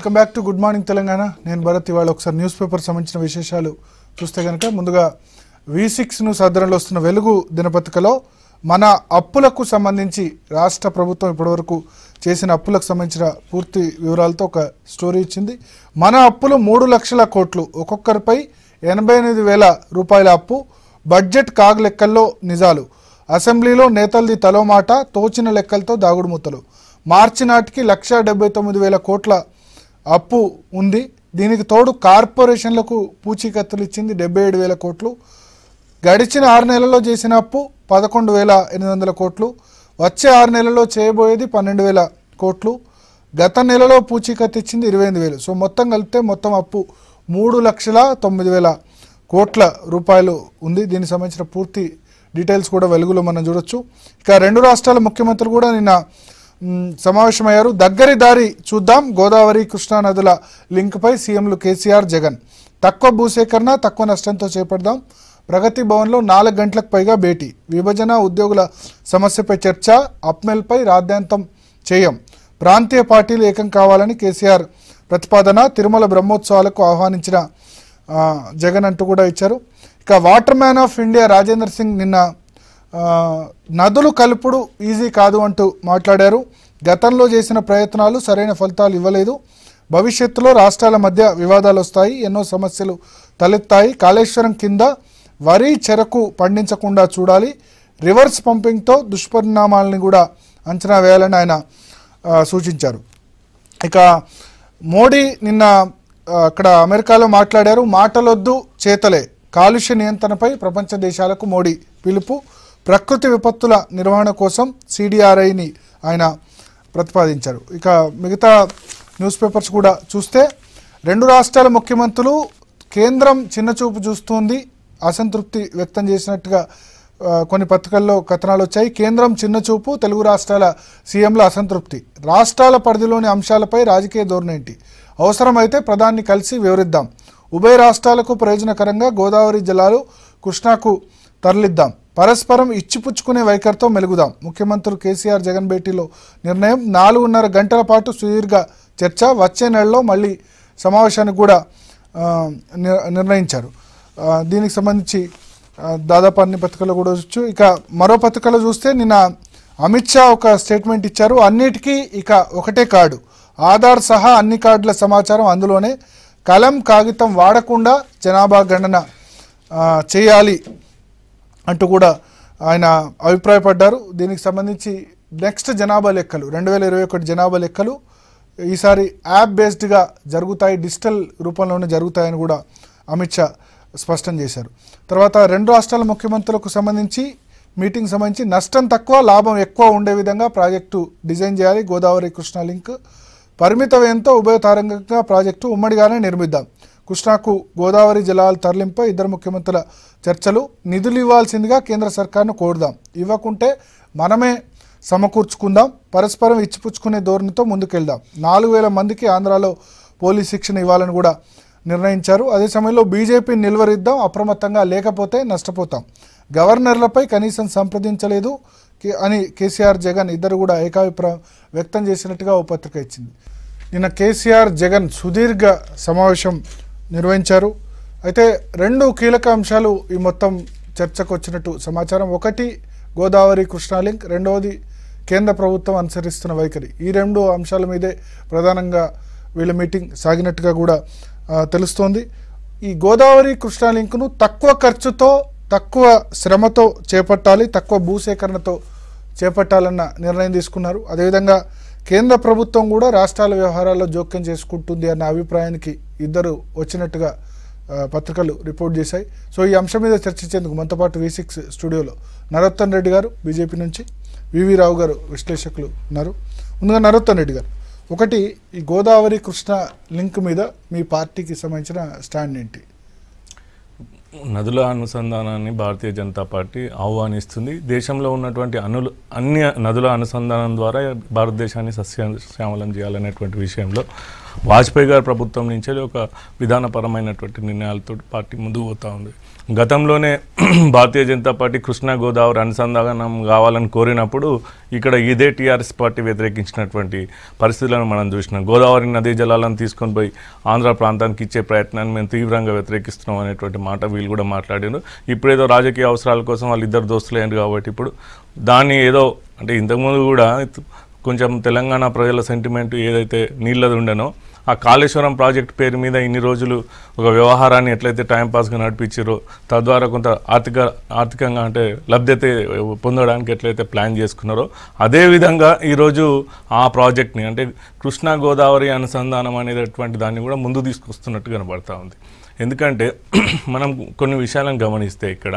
Welcome back to good morning Telangana నేను భరత్ ఇవాళ ఒకసారి న్యూస్ పేపర్ సంబంధించిన విశేషాలు చూస్తే కనుక ముందుగా వి సిక్స్ను సదరంలో వస్తున్న వెలుగు దినపత్రికలో మన అప్పులకు సంబంధించి రాష్ట్ర ప్రభుత్వం ఇప్పటివరకు చేసిన అప్పులకు సంబంధించిన పూర్తి వివరాలతో ఒక స్టోరీ ఇచ్చింది మన అప్పులు మూడు లక్షల కోట్లు ఒక్కొక్కరిపై ఎనభై ఎనిమిది వేల రూపాయల అప్పు బడ్జెట్ కాగ్ లెక్కల్లో నిజాలు అసెంబ్లీలో నేతలది తలో మాట తోచిన లెక్కలతో దాగుడు మూతలు మార్చి నాటికి లక్ష డెబ్బై తొమ్మిది వేల కోట్ల అప్పు ఉంది దీనికి తోడు కార్పొరేషన్లకు పూచీకత్తులు ఇచ్చింది డెబ్బై ఏడు వేల కోట్లు గడిచిన ఆరు నెలల్లో చేసిన అప్పు పదకొండు వేల ఎనిమిది వందల కోట్లు వచ్చే ఆరు నెలల్లో చేయబోయేది పన్నెండు వేల కోట్లు గత నెలలో పూచీకత్తు ఇచ్చింది ఇరవై ఎనిమిది వేలు సో మొత్తం కలిపితే మొత్తం అప్పు మూడు లక్షల తొమ్మిది వేల కోట్ల రూపాయలు ఉంది దీనికి సంబంధించిన పూర్తి డీటెయిల్స్ కూడా వెలుగులో మనం చూడొచ్చు ఇక రెండు రాష్ట్రాల ముఖ్యమంత్రులు కూడా నిన్న మ్, సమావేశమయ్యారు దగ్గరి దారి చూద్దాం గోదావరి కృష్ణా నదుల లింక్పై సీఎంలు కేసీఆర్ జగన్ తక్కువ భూసేకరణ తక్కువ నష్టంతో చేపడదాం ప్రగతి భవన్లో నాలుగు గంటలకు పైగా భేటీ విభజన ఉద్యోగుల సమస్యపై చర్చ అప్మెల్పై రాద్యాంతం చేయం ప్రాంతీయ పార్టీలు ఏకం కావాలని కేసీఆర్ ప్రతిపాదన తిరుమల బ్రహ్మోత్సవాలకు ఆహ్వానించిన ఆ, జగన్ అంటూ కూడా ఇచ్చారు ఇక water man of India Rajendra Singh నిన్న ఆ, నదులు కలుపుడు ఈజీ కాదు అంటూ మాట్లాడారు గతంలో చేసిన ప్రయత్నాలు సరైన ఫలితాలు ఇవ్వలేదు భవిష్యత్తులో రాష్ట్రాల మధ్య వివాదాలు వస్తాయి ఎన్నో సమస్యలు తలెత్తాయి కాళేశ్వరం కింద వరి చెరకు పండించకుండా చూడాలి రివర్స్ పంపింగ్తో దుష్పరిణామాలని కూడా అంచనా వేయాలని ఆయన ఆ, సూచించారు ఇక మోడీ నిన్న ఆ, అక్కడ అమెరికాలో మాట్లాడారు మాటలొద్దు చేతలే కాలుష్య నియంత్రణపై ప్రపంచ దేశాలకు మోడీ పిలుపు ప్రకృతి విపత్తుల నిర్వహణ కోసం సిడిఆర్ఐని ఆయన ప్రతిపాదించారు ఇక మిగతా న్యూస్ పేపర్స్ కూడా చూస్తే రెండు రాష్ట్రాల ముఖ్యమంత్రులు కేంద్రం చిన్నచూపు చూస్తుంది అసంతృప్తి వ్యక్తం చేసినట్టుగా ఆ, కొన్ని పత్రికల్లో కథనాలు వచ్చాయి కేంద్రం చిన్నచూపు తెలుగు రాష్ట్రాల సీఎంల అసంతృప్తి రాష్ట్రాల పరిధిలోని అంశాలపై రాజకీయ ధోరణి ఏంటి అవసరమైతే ప్రధాన్ని కలిసి వివరిద్దాం ఉభయ రాష్ట్రాలకు ప్రయోజనకరంగా గోదావరి జలాలు కృష్ణాకు తరలిద్దాం పరస్పరం ఇచ్చిపుచ్చుకునే వైఖరితో మెలుగుదాం ముఖ్యమంత్రులు కేసీఆర్ జగన్ భేటీలో నిర్ణయం నాలుగున్నర గంటల పాటు సుదీర్ఘ చర్చ వచ్చే నెలలో మళ్ళీ సమావేశానికి కూడా ఆ, నిర్- నిర్ణయించారు ఆ, దీనికి సంబంధించి ఆ, దాదాపు అన్ని పత్రికల్లో కూడా చూడొచ్చు ఇక మరో పత్రికలో చూస్తే నిన్న అమిత్ షా ఒక స్టేట్మెంట్ ఇచ్చారు అన్నిటికీ ఇక ఒకటే కార్డు ఆధార్ సహా అన్ని కార్డుల సమాచారం అందులోనే కలం కాగితం వాడకుండా జనాభా గణన ఆ, చేయాలి అంటూ కూడా ఆయన అభిప్రాయపడ్డారు దీనికి సంబంధించి నెక్స్ట్ జనాభా లెక్కలు రెండు వేల ఇరవై ఒకటి జనాభా లెక్కలు ఈసారి యాప్ బేస్డ్గా జరుగుతాయి డిజిటల్ రూపంలోనే జరుగుతాయని కూడా అమిత్ షా స్పష్టం చేశారు తర్వాత రెండు రాష్ట్రాల ముఖ్యమంత్రులకు సంబంధించి మీటింగ్ సంబంధించి నష్టం తక్కువ లాభం ఎక్కువ ఉండే విధంగా ప్రాజెక్టు డిజైన్ చేయాలి గోదావరి కృష్ణా లింక్ పరిమిత వ్యయంతో ఉభయతారంగంగా ప్రాజెక్టు ఉమ్మడిగానే నిర్మిద్దాం కృష్ణాకు గోదావరి జలాల తరలింపై ఇద్దరు ముఖ్యమంత్రుల చర్చలు నిధులు ఇవ్వాల్సిందిగా కేంద్ర సర్కార్ను కోరుదాం ఇవ్వకుంటే మనమే సమకూర్చుకుందాం పరస్పరం ఇచ్చిపుచ్చుకునే ధోరణితో ముందుకెళ్దాం నాలుగు వేల మందికి ఆంధ్రాలో పోలీస్ శిక్షణ ఇవ్వాలని కూడా నిర్ణయించారు అదే సమయంలో బీజేపీని నిలువరిద్దాం అప్రమత్తంగా లేకపోతే నష్టపోతాం గవర్నర్లపై కనీసం సంప్రదించలేదు కే- అని కేసీఆర్ జగన్ ఇద్దరు కూడా ఏకాభిప్రాయం వ్యక్తం చేసినట్టుగా ఓ పత్రిక ఇచ్చింది నిన్న కేసీఆర్ జగన్ సుదీర్ఘ సమావేశం నిర్వహించారు అయితే రెండు కీలక అంశాలు ఈ మొత్తం చర్చకు వచ్చినట్టు సమాచారం ఒకటి గోదావరి కృష్ణా లింక్ రెండవది కేంద్ర ప్రభుత్వం అనుసరిస్తున్న వైఖరి ఈ రెండు అంశాల మీదే ప్రధానంగా వీళ్ళ మీటింగ్ సాగినట్టుగా కూడా ఆ, తెలుస్తోంది ఈ గోదావరి కృష్ణా లింకును తక్కువ ఖర్చుతో తక్కువ శ్రమతో చేపట్టాలి తక్కువ భూసేకరణతో చేపట్టాలన్న నిర్ణయం తీసుకున్నారు అదేవిధంగా కేంద్ర ప్రభుత్వం కూడా రాష్ట్రాల వ్యవహారాల్లో జోక్యం చేసుకుంటుంది అన్న అభిప్రాయానికి ఇద్దరు వచ్చినట్టుగా ఆ, పత్రికలు రిపోర్ట్ చేశాయి సో ఈ అంశం మీద చర్చించేందుకు మనతో పాటు వి సిక్స్ స్టూడియోలో నరోత్తన్ రెడ్డి గారు బీజేపీ నుంచి వివి రావు గారు విశ్లేషకులు ఉన్నారు ముందుగా నరోత్తన్ రెడ్డి గారు ఒకటి ఈ గోదావరి కృష్ణ లింక్ మీద మీ పార్టీకి సంబంధించిన స్టాండ్ ఏంటి నదుల అనుసంధానాన్ని భారతీయ జనతా పార్టీ ఆహ్వానిస్తుంది దేశంలో ఉన్నటువంటి అనులు అన్ని నదుల అనుసంధానం ద్వారా భారతదేశాన్ని సస్యశ్యామలం చేయాలనేటువంటి విషయంలో వాజ్పేయి గారి ప్రభుత్వం నుంచి ఒక విధానపరమైనటువంటి నిర్ణయాలతో పార్టీ ముందుకు పోతా ఉంది గతంలోనే భారతీయ జనతా పార్టీ కృష్ణా గోదావరి అనుసంధానం కావాలని కోరినప్పుడు ఇక్కడ ఇదే టీఆర్ఎస్ పార్టీ వ్యతిరేకించినటువంటి పరిస్థితులను మనం చూసినాం గోదావరి నదీ జలాలను తీసుకొని పోయి ఆంధ్ర ప్రాంతానికి ఇచ్చే ప్రయత్నాన్ని మేము తీవ్రంగా వ్యతిరేకిస్తున్నాం అనేటువంటి మాట వీళ్ళు కూడా మాట్లాడారు ఇప్పుడేదో రాజకీయ అవసరాల కోసం వాళ్ళు ఇద్దరు దోస్తులు అయ్యారు కాబట్టి ఇప్పుడు దాన్ని ఏదో అంటే ఇంతకుముందు కూడా కొంచెం తెలంగాణ ప్రజల సెంటిమెంట్ ఏదైతే నీళ్ళది ఉండనో ఆ కాళేశ్వరం ప్రాజెక్ట్ పేరు మీద ఇన్ని రోజులు ఒక వ్యవహారాన్ని ఎట్లయితే టైంపాస్గా నడిపించారో తద్వారా కొంత ఆర్థిక ఆర్థికంగా అంటే లబ్ధత పొందడానికి ఎట్లయితే ప్లాన్ చేసుకున్నారో అదేవిధంగా ఈరోజు ఆ ప్రాజెక్ట్ని అంటే కృష్ణా గోదావరి అనుసంధానం అనేటటువంటి దాన్ని కూడా ముందు తీసుకొస్తున్నట్టు కనబడతా ఉంది ఎందుకంటే మనం కొన్ని విషయాలను గమనిస్తే ఇక్కడ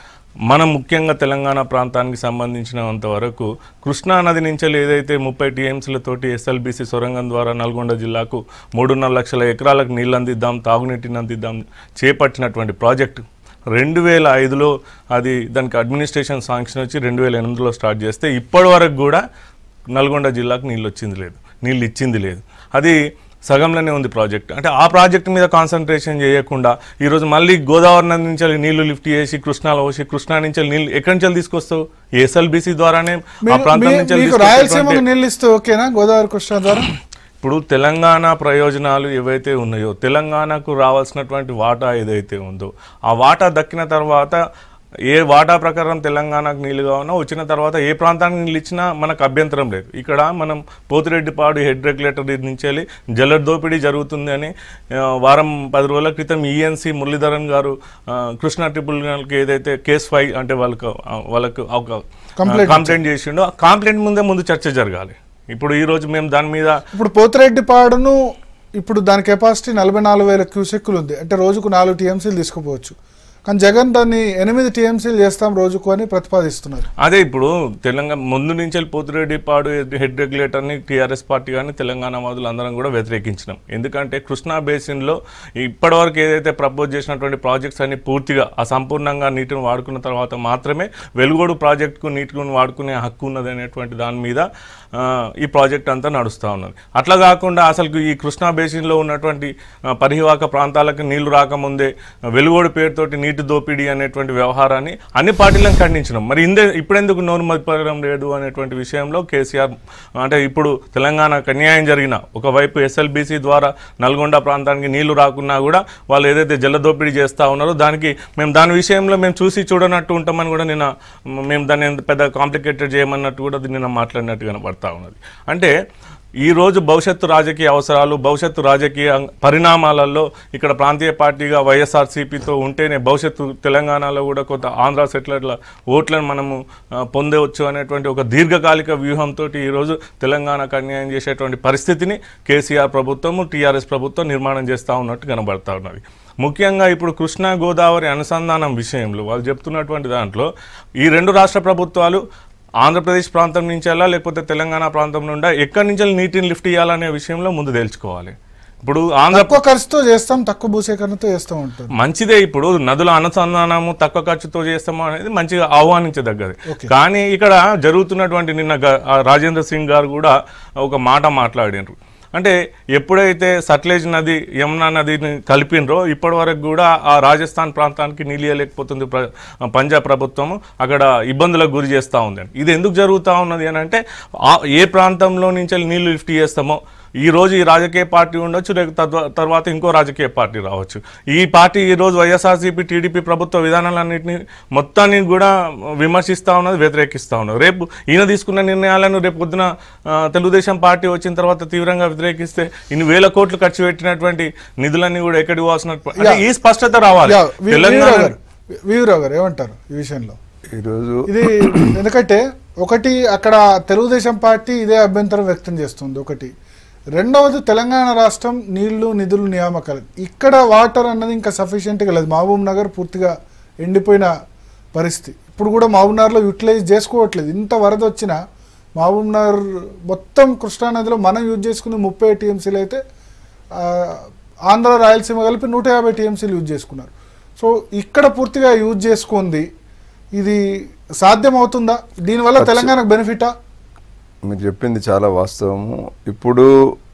మనం ముఖ్యంగా తెలంగాణ ప్రాంతానికి సంబంధించినంత వరకు కృష్ణా నది నుంచి ఏదైతే ముప్పై టీఎంసీలతోటి ఎస్ఎల్బీసీ సొరంగం ద్వారా నల్గొండ జిల్లాకు మూడున్నర లక్షల ఎకరాలకు నీళ్ళు అందిద్దాం తాగునీటిని అందిద్దాం చేపట్టినటువంటి ప్రాజెక్టు రెండు వేల ఐదులో అది దానికి అడ్మినిస్ట్రేషన్ శాంక్షన్ వచ్చి రెండు వేల ఎనిమిదిలో స్టార్ట్ చేస్తే ఇప్పటి వరకు కూడా నల్గొండ జిల్లాకు నీళ్ళు వచ్చింది లేదు నీళ్ళు ఇచ్చింది లేదు అది సగంలోనే ఉంది ప్రాజెక్ట్ అంటే ఆ ప్రాజెక్ట్ మీద కాన్సన్ట్రేషన్ చేయకుండా ఈరోజు మళ్ళీ గోదావరి నది నుంచి వెళ్ళి నీళ్లు లిఫ్ట్ చేసి కృష్ణాలో పోసి కృష్ణా నుంచి వెళ్ళి నీళ్ళు ఎక్కడి నుంచి వెళ్ళి తీసుకొస్తావు ఎస్ఎల్బిసి ద్వారానే ఆ మీ- ప్రాంతం మీ- నుంచి వెళ్ళి మీకు తీసుకొచ్చేటువంటి- రాయలసీమకు నీళ్ళు ఇస్తే ఓకేనా గోదావరి కృష్ణా ద్వారా ఇప్పుడు తెలంగాణ ప్రయోజనాలు ఏవైతే ఉన్నాయో తెలంగాణకు రావాల్సినటువంటి వాటా ఏదైతే ఉందో ఆ వాటా దక్కిన తర్వాత ఏ వాటా ప్రకారం తెలంగాణకు నీళ్ళు కావాలన్నా వచ్చిన తర్వాత ఏ ప్రాంతానికి నీళ్ళు ఇచ్చినా మనకు అభ్యంతరం లేదు ఇక్కడ మనం పోతిరెడ్డిపాడు హెడ్ రెగ్యులేటర్ నుంచి వెళ్ళి జల దోపిడీ జరుగుతుంది అని ఆ, వారం పది రోజుల క్రితం ఈఎన్సీ మురళీధరన్ గారు ఆ, కృష్ణా ట్రిబ్యునల్కి ఏదైతే కేసు ఫైల్ అంటే వాళ్ళకు ఆ, వాళ్ళకు ఒక Complaint కంప్లైంట్ చేసిండో ఆ కంప్లైంట్ ముందే ముందు చర్చ జరగాలి ఇప్పుడు ఈ రోజు మేము దాని మీద ఇప్పుడు పోతిరెడ్డిపాడును ఇప్పుడు దాని కెపాసిటీ నలభై నాలుగు వేల క్యూసెక్కులు ఉంది అంటే రోజుకు నాలుగు టీఎంసీలు తీసుకుపోవచ్చు కానీ జగన్ దాన్ని ఎనిమిది టీఎంసీలు చేస్తాం రోజుకు అని ప్రతిపాదిస్తున్నారు అదే ఇప్పుడు తెలంగాణ ముందు నుంచి వెళ్ళి పోతిరెడ్డి పాడు హెడ్ రెగ్యులేటర్ని టీఆర్ఎస్ పార్టీ కానీ తెలంగాణ వాదులు అందరం కూడా వ్యతిరేకించినాం ఎందుకంటే కృష్ణా బేసిన్లో ఇప్పటివరకు ఏదైతే ప్రపోజ్ చేసినటువంటి ప్రాజెక్ట్స్ అన్ని పూర్తిగా అసంపూర్ణంగా నీటిని వాడుకున్న తర్వాత మాత్రమే వెలుగోడు ప్రాజెక్టుకు నీటిని వాడుకునే హక్కు ఉన్నది అనేటువంటి దాని మీద ఆ, ఈ ప్రాజెక్ట్ అంతా నడుస్తూ ఉన్నది అట్లా కాకుండా అసలు ఈ కృష్ణా బేసిన్లో ఉన్నటువంటి ఆ, పరివాహక ప్రాంతాలకు నీళ్లు రాకముందే వెలుగోడు పేరుతోటి నీటి దోపిడీ అనేటువంటి వ్యవహారాన్ని అన్ని పార్టీలను ఖండించినాం మరి ఇందే ఇప్పుడెందుకు నోరు మదిపడడం లేదు అనేటువంటి విషయంలో కేసీఆర్ అంటే ఇప్పుడు తెలంగాణకు అన్యాయం జరిగిన ఒకవైపు ఎస్ఎల్బీసీ ద్వారా నల్గొండ ప్రాంతానికి నీళ్లు రాకున్నా కూడా వాళ్ళు ఏదైతే జల దోపిడీ చేస్తూ ఉన్నారో దానికి మేము దాని విషయంలో మేము చూసి చూడనట్టు ఉంటామని కూడా నిన్న మేము దాన్ని ఎంత పెద్ద కాంప్లికేటెడ్ చేయమన్నట్టు కూడా నిన్న మాట్లాడినట్టు కనబడతా ఉన్నది అంటే ఈ రోజు భవిష్యత్తు రాజకీయ అవసరాలు భవిష్యత్తు రాజకీయ పరిణామాలలో ఇక్కడ ప్రాంతీయ పార్టీగా వైఎస్ఆర్సీపీతో ఉంటేనే భవిష్యత్తు తెలంగాణలో కూడా కొంత ఆంధ్ర సెటిలర్ల ఓట్లను మనము ఆ, పొందవచ్చు అనేటువంటి ఒక దీర్ఘకాలిక వ్యూహంతో ఈరోజు తెలంగాణకు అన్యాయం చేసేటువంటి పరిస్థితిని కేసీఆర్ ప్రభుత్వము టీఆర్ఎస్ ప్రభుత్వం నిర్మాణం చేస్తూ ఉన్నట్టు కనబడతా ఉన్నది ముఖ్యంగా ఇప్పుడు కృష్ణా గోదావరి అనుసంధానం విషయంలో వాళ్ళు చెప్తున్నటువంటి దాంట్లో ఈ రెండు రాష్ట్ర ప్రభుత్వాలు ఆంధ్రప్రదేశ్ ప్రాంతం నుంచి వెళ్ళా లేకపోతే తెలంగాణ ప్రాంతం నుండా ఎక్కడి నుంచి వెళ్ళి నీటిని లిఫ్ట్ చేయాలనే విషయంలో ముందు తెలుసుకోవాలి ఇప్పుడు ఆంధ్ర తక్కువ ఖర్చుతో చేస్తాం తక్కువ భూసేకరణతో చేస్తాం ఉంటుంది మంచిదే ఇప్పుడు నదుల అనుసంధానము తక్కువ ఖర్చుతో చేస్తాము అనేది మంచిగా ఆహ్వానించదగ్గది కానీ ఇక్కడ జరుగుతున్నటువంటి నిన్న గ- ఆ రాజేంద్ర సింగ్ గారు కూడా ఒక మాట మాట్లాడినారు అంటే ఎప్పుడైతే సట్లేజ్ నది యమునా నదిని కలిపినరో ఇప్పటి వరకు కూడా ఆ రాజస్థాన్ ప్రాంతానికి నీళ్ళలేకపోతుంది ప్ర పంజాబ్ ప్రభుత్వము అక్కడ ఇబ్బందులకు గురి చేస్తూ ఉంది అని. ఇది ఎందుకు జరుగుతూ ఉన్నది అని అంటే ఆ- ఏ ప్రాంతంలో నుంచి వెళ్ళి నీళ్లు లిఫ్ట్ చేస్తామో ఈ రోజు ఈ రాజకీయ పార్టీ ఉండొచ్చు లేక తద్వా- తర్వాత ఇంకో రాజకీయ పార్టీ రావచ్చు ఈ పార్టీ ఈ రోజు వైఎస్ఆర్సీపీ టీడీపీ ప్రభుత్వ విధానాలన్నింటినీ మొత్తాన్ని కూడా విమర్శిస్తూ ఉన్నది వ్యతిరేకిస్తూ ఉన్నది రేపు ఈయన తీసుకున్న నిర్ణయాలను రేపు పొద్దున ఆ, తెలుగుదేశం పార్టీ వచ్చిన తర్వాత తీవ్రంగా వ్యతిరేకిస్తే ఇన్ని వేల కోట్లు ఖర్చు పెట్టినటువంటి నిధులన్నీ కూడా ఎక్కడికి పోవాల్సిన అంటే ఈ స్పష్టత రావాలి యా, వి- వీరరావు తెలంగాణ గారు వీరరావు గారు ఏమంటారు ఈ విషయంలో ఈరోజు ఇది ఎందుకంటే ఒకటి అక్కడ తెలుగుదేశం పార్టీ ఇదే అభ్యంతరం వ్యక్తం చేస్తుంది ఒకటి రెండవది తెలంగాణ రాష్ట్రం నీళ్లు నిధులు నియామకాలు ఇక్కడ వాటర్ అన్నది ఇంకా సఫిషియెంట్గా లేదు మహబూబ్ నగర్ పూర్తిగా ఎండిపోయిన పరిస్థితి ఇప్పుడు కూడా మహబూబ్ నగర్లో యూటిలైజ్ చేసుకోవట్లేదు ఇంత వరద వచ్చినా మహబూబ్ నగర్ మొత్తం కృష్ణానదిలో మనం యూజ్ చేసుకునే ముప్పై టీఎంసీలు అయితే ఆ, ఆంధ్ర రాయలసీమ కలిపి నూట యాభై టీఎంసీలు యూజ్ చేసుకున్నారు సో ఇక్కడ పూర్తిగా యూజ్ చేసుకుంది ఇది సాధ్యం అవుతుందా దీనివల్ల తెలంగాణకు బెనిఫిటా మీరు చెప్పింది చాలా వాస్తవము ఇప్పుడు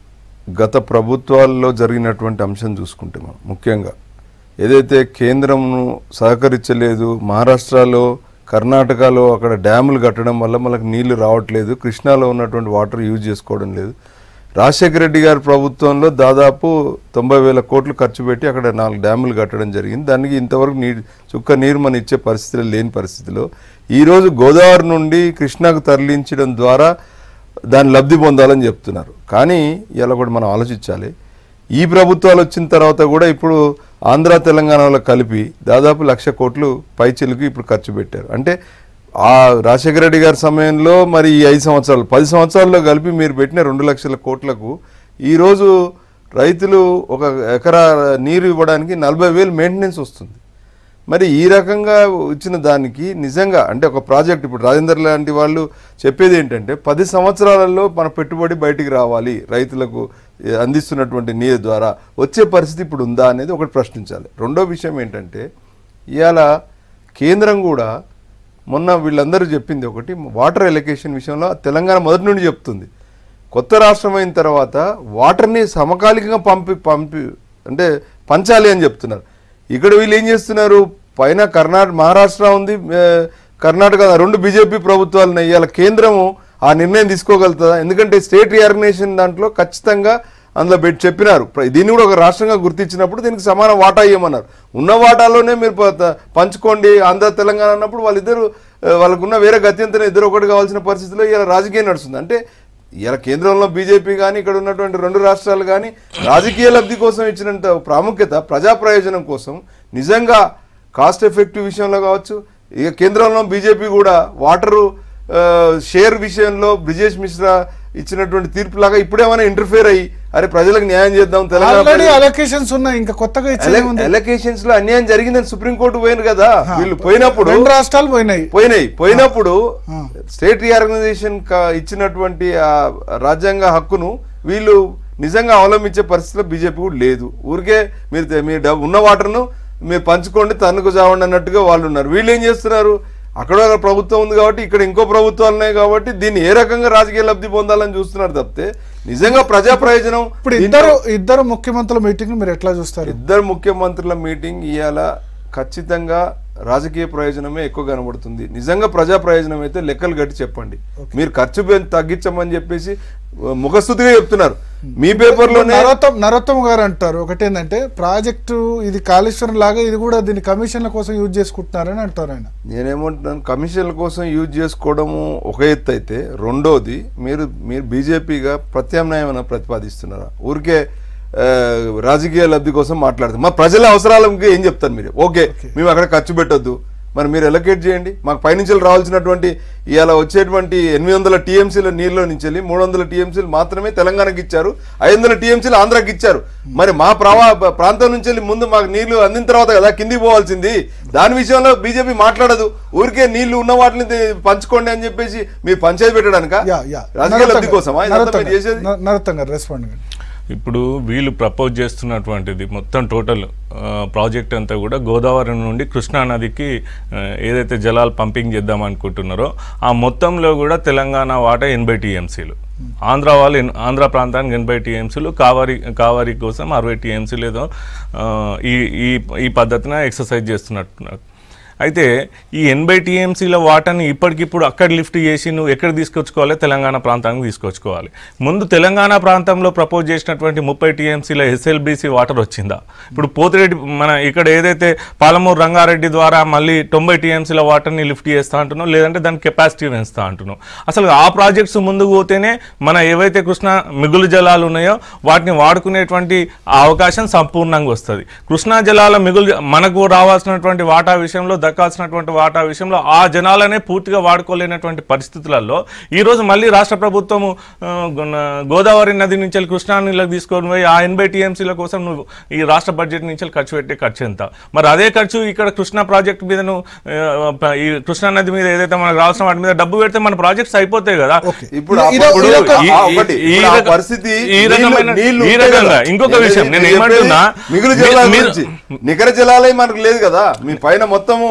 గత ప్రభుత్వాల్లో జరిగినటువంటి అంశం చూసుకుంటే మనం ముఖ్యంగా ఏదైతే కేంద్రంను సహకరించలేదు మహారాష్ట్రలో కర్ణాటకలో అక్కడ డ్యాములు కట్టడం వల్ల మనకు నీళ్లు రావట్లేదు కృష్ణాలో ఉన్నటువంటి వాటర్ యూజ్ చేసుకోవడం లేదు రాజశేఖర రెడ్డి గారి ప్రభుత్వంలో దాదాపు తొంభై వేల కోట్లు ఖర్చు పెట్టి అక్కడ నాలుగు డ్యాములు కట్టడం జరిగింది దానికి ఇంతవరకు నీరు చుక్క నీరు మన ఇచ్చే పరిస్థితిలో లేని పరిస్థితిలో ఈరోజు గోదావరి నుండి కృష్ణాకు తరలించడం ద్వారా దాన్ని లబ్ధి పొందాలని చెప్తున్నారు కానీ ఇలా కూడా మనం ఆలోచించాలి ఈ ప్రభుత్వాలు వచ్చిన తర్వాత కూడా ఇప్పుడు ఆంధ్ర తెలంగాణలో కలిపి దాదాపు లక్ష కోట్లు పైచిలకు ఇప్పుడు ఖర్చు పెట్టారు అంటే ఆ రాజశేఖర రెడ్డి గారి సమయంలో మరి ఈ ఐదు సంవత్సరాలు పది సంవత్సరాల్లో కలిపి మీరు పెట్టిన రెండు లక్షల కోట్లకు ఈరోజు రైతులు ఒక ఎకరా నీరు ఇవ్వడానికి నలభై వేలు మెయింటెనెన్స్ వస్తుంది మరి ఈ రకంగా ఇచ్చిన దానికి నిజంగా అంటే ఒక ప్రాజెక్ట్ ఇప్పుడు రాజేందర్ లాంటి వాళ్ళు చెప్పేది ఏంటంటే పది సంవత్సరాలలో మన పెట్టుబడి బయటికి రావాలి రైతులకు ఏ, అందిస్తున్నటువంటి నీరు ద్వారా వచ్చే పరిస్థితి ఇప్పుడు ఉందా అనేది ఒకటి ప్రశ్నించాలి రెండో విషయం ఏంటంటే ఇవాళ కేంద్రం కూడా మొన్న వీళ్ళందరూ చెప్పింది ఒకటి వాటర్ ఎలకేషన్ విషయంలో తెలంగాణ మొదటి నుండి చెప్తుంది కొత్త రాష్ట్రం అయిన తర్వాత వాటర్ని సమకాలికంగా పంపి పంపి అంటే పంచాలి అని చెప్తున్నారు ఇక్కడ వీళ్ళు ఏం చేస్తున్నారు పైన కర్ణాటక మహారాష్ట్ర ఉంది ఏ, కర్ణాటక రెండు బీజేపీ ప్రభుత్వాలు ఉన్నాయి ఇవాళ కేంద్రము ఆ నిర్ణయం తీసుకోగలుగుతుందా ఎందుకంటే స్టేట్ రీఆర్గనైజేషన్ దాంట్లో ఖచ్చితంగా అందులో పెట్టి చెప్పినారు ప్ర- దీన్ని కూడా ఒక రాష్ట్రంగా గుర్తించినప్పుడు దీనికి సమాన వాటా ఇవ్వమన్నారు ఉన్న వాటాలోనే మీరు ప- పంచుకోండి ఆంధ్ర తెలంగాణ అన్నప్పుడు వాళ్ళిద్దరు ఆ, వాళ్ళకున్న వేరే గత్యంతరం ఇద్దరు ఒకటి కావాల్సిన పరిస్థితిలో ఇలా రాజకీయం నడుస్తుంది అంటే ఇలా కేంద్రంలో బీజేపీ కానీ ఇక్కడ ఉన్నటువంటి రెండు రాష్ట్రాలు కానీ రాజకీయ లబ్ధి కోసం ఇచ్చినంత ప్రాముఖ్యత ప్రజా ప్రయోజనం కోసం నిజంగా కాస్ట్ ఎఫెక్టివ్ విషయంలో కావచ్చు ఇక కేంద్రంలో బీజేపీ కూడా వాటరు ఆ, షేర్ విషయంలో బ్రిజేష్ మిశ్రా ఇచ్చినటువంటి తీర్పులాగా ఇప్పుడేమైనా ఇంటర్ఫేర్ అయ్యి అరే ప్రజలకు న్యాయం చేద్దాం తెలంగాణ ఆల్రెడీ ప్రజలకు- అలొకేషన్స్ ఉన్నాయి ఇంకా కొత్తగా ఇచ్చేది ఉంది ఎలకేషన్స్ లో అన్యాయం జరిగిందని సుప్రీంకోర్టు పోయింది కదా వీళ్ళు పోయినప్పుడు రెండు రాష్ట్రాలు పోయినాయి పోయినాయి పోయినప్పుడు స్టేట్ రీఆర్గనైజేషన్ క- ఇచ్చినటువంటి ఆ రాజ్యాంగ హక్కును వీళ్ళు నిజంగా అవలంబించే పరిస్థితిలో బీజేపీ కూడా లేదు ఊరికే మీరు తె- మీ డబ్బు ఉన్న వాటర్ను మీరు పంచుకోండి తన్నుకు చావండి అన్నట్టుగా వాళ్ళు ఉన్నారు వీళ్ళు ఏం చేస్తున్నారు అక్కడ ఒక ప్రభుత్వం ఉంది కాబట్టి ఇక్కడ ఇంకో ప్రభుత్వాలు ఉన్నాయి కాబట్టి దీన్ని ఏ రకంగా రాజకీయ లబ్ధి పొందాలని చూస్తున్నారు తప్పితే నిజంగా ప్రజా ప్రయోజనం ఇప్పుడు దీంట్లో- ఇద్దరు ఇద్దరు ముఖ్యమంత్రుల మీటింగ్ మీరు ఎట్లా చూస్తారు ఇద్దరు ముఖ్యమంత్రుల మీటింగ్ ఇవాళ ఖచ్చితంగా రాజకీయ ప్రయోజనమే ఎక్కువ కనబడుతుంది నిజంగా ప్రజా ప్రయోజనం అయితే లెక్కలు గట్టి చెప్పండి మీరు ఖర్చు పెం- తగ్గించమని చెప్పేసి ఆ, ముఖస్థుతిగా చెప్తున్నారు మీ పేపర్లోనే నరోత్తం నరోత్తమ్ గారు అంటారు ఒకటేంటంటే ప్రాజెక్టు ఇది కాళేశ్వరం లాగా ఇది కూడా దీని కమిషన్ల కోసం యూజ్ చేసుకుంటున్నారని అంటారు ఆయన నేనేమంటున్నాను కమిషన్ల కోసం యూజ్ చేసుకోవడము ఒక ఎత్తు అయితే రెండోది మీరు మీరు బీజేపీగా ప్రత్యామ్నాయం ఏమైనా ప్రతిపాదిస్తున్నారా ఊరికే ఆ, రాజకీయ లబ్ధి కోసం మాట్లాడుతారు మా ప్రజల అవసరాలకు ఏం చెప్తారు మీరు ఓకే మేము అక్కడ ఖర్చు పెట్టొద్దు మరి మీరు ఎలకేట్ చేయండి మాకు పైనుంచి రావాల్సినటువంటి ఇవాళ వచ్చేటువంటి ఎనిమిది వందల టీఎంసీల నీళ్ళ నుంచి వెళ్ళి మూడు వందల టీఎంసీలు మాత్రమే తెలంగాణకి ఇచ్చారు ఐదు వందల టీఎంసీలు ఆంధ్రాకి ఇచ్చారు మరి మా ప్రవా ప్రాంతం నుంచి వెళ్ళి ముందు మాకు నీళ్లు అందిన తర్వాత కదా కిందికి పోవాల్సింది దాని విషయంలో బీజేపీ మాట్లాడదు ఊరికే నీళ్లు ఉన్న వాటిని ది- పంచుకోండి అని చెప్పేసి మీరు పంచాయతీ పెట్టడానిక యా యా రాజకీయ లబ్ధి కోసమా ఇదంతా మీరు చేసేది నరోత్తం గారు రెస్పాండ్ కండి ఇప్పుడు వీళ్ళు ప్రపోజ్ చేస్తున్నటువంటిది మొత్తం టోటల్ ప్రాజెక్ట్ అంతా కూడా గోదావరి నుండి కృష్ణా నదికి ఆ, ఏదైతే జలాలు పంపింగ్ చేద్దాం అనుకుంటున్నారో ఆ మొత్తంలో కూడా తెలంగాణ వాటా ఎనభై టీఎంసీలు ఆంధ్ర వాళ్ళు ఎన్- ఆంధ్ర ప్రాంతానికి ఎనభై టీఎంసీలు కావారి కావారి కోసం అరవై టీఎంసీలు ఏదో ఆ, ఈ ఈ ఈ పద్ధతిన ఎక్సర్సైజ్ చేస్తున్నట్టున్నారు అయితే ఈ ఎనభై టీఎంసీల వాటాని ఇప్పటికిప్పుడు అక్కడ లిఫ్ట్ చేసి నువ్వు ఎక్కడ తీసుకొచ్చుకోవాలి తెలంగాణ ప్రాంతానికి తీసుకొచ్చుకోవాలి ముందు తెలంగాణ ప్రాంతంలో ప్రపోజ్ చేసినటువంటి ముప్పై టీఎంసీల ఎస్ఎల్బీసీ వాటర్ వచ్చిందా ఇప్పుడు పోతిరెడ్డి మన ఇక్కడ ఏదైతే పాలమూరు రంగారెడ్డి ద్వారా మళ్ళీ తొంభై టీఎంసీల వాటర్ని లిఫ్ట్ చేస్తా అంటున్నావు లేదంటే దాని కెపాసిటీ పెంచుతా అంటున్నావు అసలు ఆ ప్రాజెక్ట్స్ ముందుకు పోతేనే మన ఏవైతే కృష్ణా మిగులు జలాలు ఉన్నాయో వాటిని వాడుకునేటువంటి ఆ అవకాశం సంపూర్ణంగా వస్తుంది కృష్ణా జలాల మిగులు మనకు రావాల్సినటువంటి వాటా విషయంలో దక్కాల్సినటువంటి వాటా విషయంలో ఆ జనాలనే పూర్తిగా వాడుకోలేనటువంటి పరిస్థితులలో ఈ రోజు మళ్ళీ రాష్ట్ర ప్రభుత్వము ఆ, గొన్న- గోదావరి నది నుంచి వెళ్ళి కృష్ణా నీళ్ళకి తీసుకొని పోయి ఆ ఎనభై టీఎంసీల కోసం నువ్వు ఈ రాష్ట్ర బడ్జెట్ నుంచి వెళ్ళి ఖర్చు పెట్టే ఖర్చు ఎంత మరి అదే ఖర్చు ఇక్కడ కృష్ణా ప్రాజెక్ట్ మీద నువ్వు ఆ, ఈ కృష్ణా నది మీద ఏదైతే మనకు రావాల్సిన వాటి మీద డబ్బు పెడితే మన ప్రాజెక్ట్స్ అయిపోతాయి కదా ఓకే ఇప్పుడు ఇది- అప్పుడు ఇది ఒక- ఈ- ఆ ఈ- ఒకటి, ఈ ఇప్పుడు ఆ రక- పరిస్థితి ఈ నీళ్లు- రకమైన- నీళ్లు ఈ ఉంటాయి రకంగా కదా. ఇంకొక ఏదైతే విషయం నేను చెప్పేది ఏమంటున్నా మిగులు జలాల మీరు- గురించి. నికర జలాలే మనకు లేదు కదా మీ పైన మొత్తము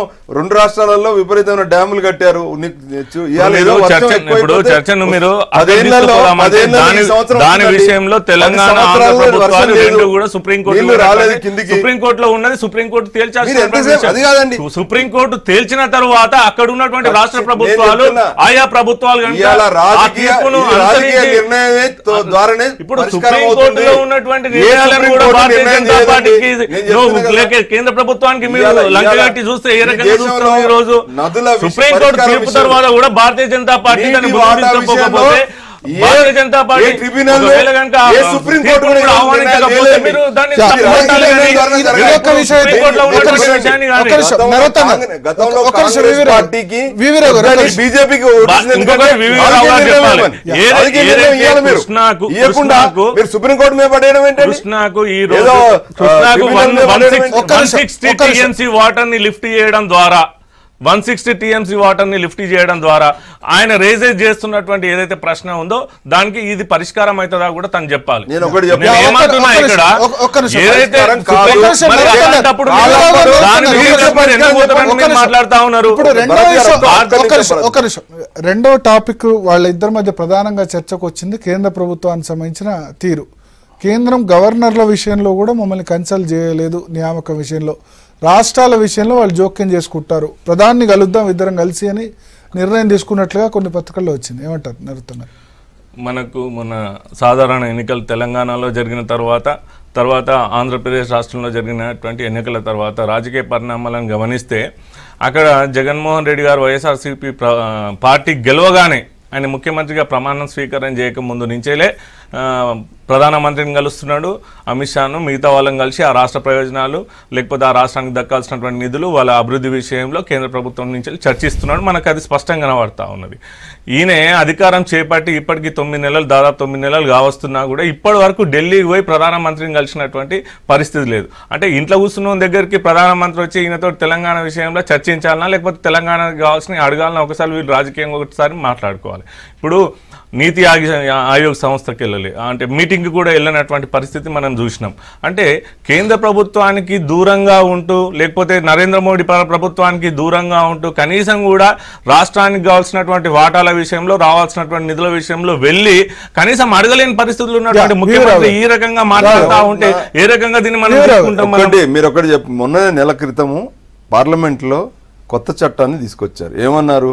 రెండు రాష్ట్రాలలో విపరీతమైన డ్యాములు కట్టారు ని- చు- ఇవాళ మీరు ఏదో వర్షం చర్చ ఎక్కువైపోతే ఇప్పుడు చర్చను మీరు అక్కడ పదేళ్లలో- తీసుకుపోదామంటే పదేళ్లలో దాని ఈ సంవత్సరం దాని ఉందండి. విషయంలో పది తెలంగాణ ఆంధ్ర సంవత్సరాల్లో ప్రభుత్వాలు వర్షం లేదు. రెండు కూడా సుప్రీం నీళ్లు రాలేదు కిందికి సుప్రీం కోర్టులో ఉన్నది సుప్రీం కోర్టు మీరు తేల్చాల్సిన ఎంతసేపు- అది కాదండి. సుప్రీం కోర్టు తేల్చిన తర్వాత అక్కడ ఉన్నటువంటి రాష్ట్ర నేను ప్రభుత్వాలు చెప్తున్నా. ఆయా ప్రభుత్వాలు కనుక ఇవాళ ఆ రాజకీయ తీర్పును ఈ రాజకీయ అనుసరించి- నిర్ణయమే తో- ద్వారానే ఇప్పుడు పరిష్కారం సుప్రీం అవుతుంది. కోర్టులో ఉన్నటువంటి ఏ నిర్ణయాలను సుప్రీం కూడా కోర్టు భారతీయ నిర్ణయం జనతా చేయదండి. పార్టీకి నేను నువ్వు చెప్తున్నా కదా. లేక కేంద్ర ప్రభుత్వానికి మీరు ఇవాళ- లంక ఇవాళ కట్టి చూస్తే ఏ ఈ రకంగా దేశంలో చూస్తాం ఈ రోజు నదుల విష- సుప్రీం కోర్టు పరిష్కారం తీర్పు విషయంలో తర్వాత కూడా భారతీయ జనతా పార్టీ నీటి దాన్ని వాటా గుర్తించకపోతే విషయంలో ఏ- భారతీయ జనతా పార్టీ ఏ ట్రిబ్యునల్ ఒకవేళ కనుక ఏ సుప్రీం కోర్టు తీర్పును కూడా ఆహ్వానించకపోతే నిర్ణయం మీరు దాన్ని యా, తప్పు రాజకీయ పట్టాలి కానీ నిర్ణయం ద్వారా మీరు ఒక్క విషయం సుప్రీం కోర్టులో ఒక్క ఉన్నటువంటి నిమిషం, విషయాన్ని ఒక్క కానీ నిమిషం. గతంలో నరోత్తమ, కాంగ్రెస్- గతంలో ఒక్క నిమిషం, కాంగ్రెస్ వివి రావు. పార్టీకి వివి రావు గారు, ఒక్క వద్దని నిమిషం. బీజేపీకి బా- ఓటేసింది ఇంకొకటి ఎందుకంటే వివి రాజకీయ రావు గారు నిర్ణయం చెప్పాలి. ఇవ్వాలి. ఏదై- రాజకీయ నిర్ణయం ఏదైతే ఇవ్వాలి మీరు. కృష్ణాకు- ఇవ్వకుండా కృష్ణాకు- మీరు సుప్రీం కోర్టు మీద పడేయడం ఏంటండి కృష్ణాకు ఈ ఏదో, రోజు ఆ, కృష్ణాకు ట్రిబ్యునల్ వన్ మీద వన్ పడేయడం సిక్స్- ఏంటి? ఒక్క వన్ నిమిషం, సిక్స్టీ ఒక్క నిమిషం. టీఎంసీ వాటర్ ని లిఫ్ట్ చేయడం ద్వారా వన్ సిక్స్టీ టీఎంసీ వాటర్ ని లిఫ్ట్ చేయడం ద్వారా ఆయన రేజెస్ చేస్తున్నటువంటి ఏదైతే ప్రశ్న ఉందో దానికి ఇది పరిష్కారం అవుతుందా కూడా తను చెప్పాలి నేను ఒకటి చెప్తా. నేను ఒక్క- ఏమంటున్నా ఒక్క ఇక్కడ నిమిషం, ఒక్క- ఒక్క నిమిషం. ఏదైతే పరిష్కారం కాదు. సుప్రీం- ఒక్క నిమిషం, మరి నరసింహ గారు. అలాంటప్పుడు కాదు, మీరు కాదు, దాని నరసింహ మీద గారు. మీరు ఎందుకు పోతారని ఒక్క మీరు నిమిషం. మాట్లాడుతా ఉన్నారు ఇప్పుడు రెండో భరత్ గారు, విషయం ఒక్క ఒక్క నిమిషం, నిమిషం, భరత్. ఒక్క నిమిషం రెండో టాపిక్ వాళ్ళిద్దరి మధ్య ప్రధానంగా చర్చకు వచ్చింది కేంద్ర ప్రభుత్వానికి సంబంధించిన తీరు కేంద్రం గవర్నర్ల విషయంలో కూడా మమ్మల్ని కన్సల్ట్ చేయలేదు నియామకం విషయంలో రాష్ట్రాల విషయంలో వాళ్ళు జోక్యం చేసుకుంటారు ప్రధాన్ని కలుద్దాం ఇద్దరం కలిసి అని నిర్ణయం తీసుకున్నట్లుగా కొన్ని పత్రికల్లో వచ్చింది ఏమంటారు నరుతున్నారు మనకు మన సాధారణ ఎన్నికలు తెలంగాణలో జరిగిన తర్వాత తర్వాత ఆంధ్రప్రదేశ్ రాష్ట్రంలో జరిగినటువంటి ఎన్నికల తర్వాత రాజకీయ పరిణామాలను గమనిస్తే అక్కడ జగన్మోహన్ రెడ్డి గారు వైఎస్ఆర్సీపీ ప్ర పార్టీ గెలవగానే ఆయన ముఖ్యమంత్రిగా ప్రమాణం స్వీకారం చేయక ముందు నుంచేలే ఆ, ప్రధానమంత్రిని కలుస్తున్నాడు అమిత్ షాను మిగతా వాళ్ళని కలిసి ఆ రాష్ట్ర ప్రయోజనాలు లేకపోతే ఆ రాష్ట్రానికి దక్కాల్సినటువంటి నిధులు వాళ్ళ అభివృద్ధి విషయంలో కేంద్ర ప్రభుత్వం నుంచి చర్చిస్తున్నాడు మనకు అది స్పష్టంగా కనబడతా ఉన్నది ఈయన అధికారం చేపట్టి ఇప్పటికి తొమ్మిది నెలలు దాదాపు తొమ్మిది నెలలు కావస్తున్నా కూడా ఇప్పటి వరకు ఢిల్లీకి పోయి ప్రధానమంత్రిని కలిసినటువంటి పరిస్థితి లేదు అంటే ఇంట్లో కూర్చున్న వాళ్ళ దగ్గరికి ప్రధానమంత్రి వచ్చి ఈయనతో తెలంగాణ విషయంలో చర్చించాలన్నా లేకపోతే తెలంగాణకు కావాల్సిన అడగాలన్నా ఒకసారి వీళ్ళు రాజకీయంగా ఒకసారి మాట్లాడుకోవాలి ఇప్పుడు నీతి ఆగి ఆయోగ్ సంస్థకి వెళ్ళాలి అంటే మీటింగ్కి కూడా వెళ్ళినటువంటి పరిస్థితి మనం చూసినాం అంటే కేంద్ర ప్రభుత్వానికి దూరంగా ఉంటూ లేకపోతే నరేంద్ర మోడీ ప్ర- ప్రభుత్వానికి దూరంగా ఉంటూ కనీసం కూడా రాష్ట్రానికి కావాల్సినటువంటి వాటాల విషయంలో రావాల్సినటువంటి నిధుల విషయంలో వెళ్ళి కనీసం అడగలేని పరిస్థితులు ఉన్నటువంటి యా, ముఖ్యమంత్రి వీరరావు. ఈ రకంగా మాట్లాడుతూ ఉంటే ఏ రకంగా దీన్ని మనం వీరరావు. తీసుకుంటాం మనం ఒకటి మీరు ఒకటి చెప్ప మొన్న నెల క్రితము పార్లమెంట్లో కొత్త చట్టాన్ని తీసుకొచ్చారు ఏమన్నారు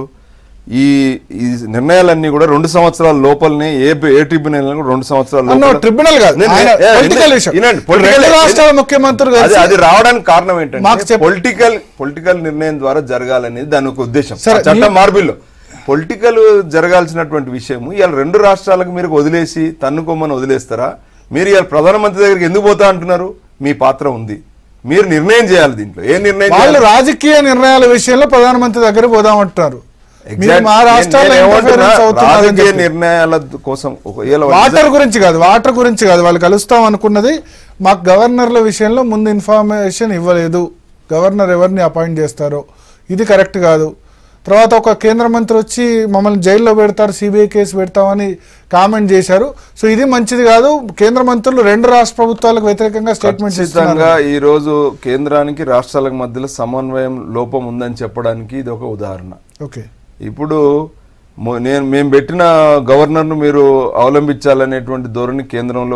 ఈ ఈ నిర్ణయాలన్నీ కూడా రెండు సంవత్సరాల లోపలనే ఏ ఏ ట్రిబ్యునల్ కూడా రెండు సంవత్సరాల అన్నో లోపల- ట్రిబ్యునల్ కాదు నేను- ఆయన ఏ, పొలిటికల్ వినండి, విషయం వినండి, ఇప్పుడు పొలిటికల్ రెండు రాష్ట్రాల అది- ముఖ్యమంత్రులు అది కలిసి అది రావడానికి కారణం మాకు ఏంటంటే చెప్- పొలిటికల్ పొలిటికల్ నిర్ణయం ద్వారా జరగాలనేది దాని ఒక ఉద్దేశం సరే, ఆ చట్టం నీ- మార్బిల్లో పొలిటికల్ జరగాల్సినటువంటి విషయము ఇవాళ రెండు రాష్ట్రాలకు మీరు వదిలేసి తన్నుకోమని వదిలేస్తారా మీరు ఇవాళ ప్రధానమంత్రి దగ్గరికి ఎందుకు పోతా అంటున్నారు మీ పాత్ర ఉంది మీరు నిర్ణయం చేయాలి దీంట్లో ఏ నిర్ణయం వాళ్ళు చేయాలి? రాజకీయ నిర్ణయాల విషయంలో ప్రధానమంత్రి దగ్గర పోదామంటున్నారు మీరు Exact- మా నేను- రాష్ట్రాల్లో నేను ఏమంటున్నా, interference అవుతున్నారని రాజకీయ చెప్పి. నిర్ణయాల కోసం ఒకవేళ వాటర్ గురించి కాదు వాటర్ గురించి కాదు వాళ్ళు కలుస్తాం అనుకున్నది మాకు గవర్నర్ల విషయంలో ముందు ఇన్ఫర్మేషన్ ఇవ్వలేదు గవర్నర్ ఎవరిని అపాయింట్ చేస్తారో ఇది కరెక్ట్ కాదు తర్వాత ఒక కేంద్ర మంత్రి వచ్చి మమ్మల్ని జైల్లో పెడతారు సిబిఐ కేసు పెడతామని కామెంట్ చేశారు సో ఇది మంచిది కాదు కేంద్ర మంత్రులు రెండు రాష్ట్ర ప్రభుత్వాలకు వ్యతిరేకంగా స్టేట్మెంట్ ఖచ్చితంగా ఈ రోజు కేంద్రానికి రాష్ట్రాలకు మధ్యలో సమన్వయం లోపం ఉందని చెప్పడానికి ఇది ఒక ఉదాహరణ ఓకే ఇప్పుడు మొ- నేను మేము పెట్టిన గవర్నర్ను మీరు అవలంబించాలనేటువంటి ధోరణి కేంద్రంలో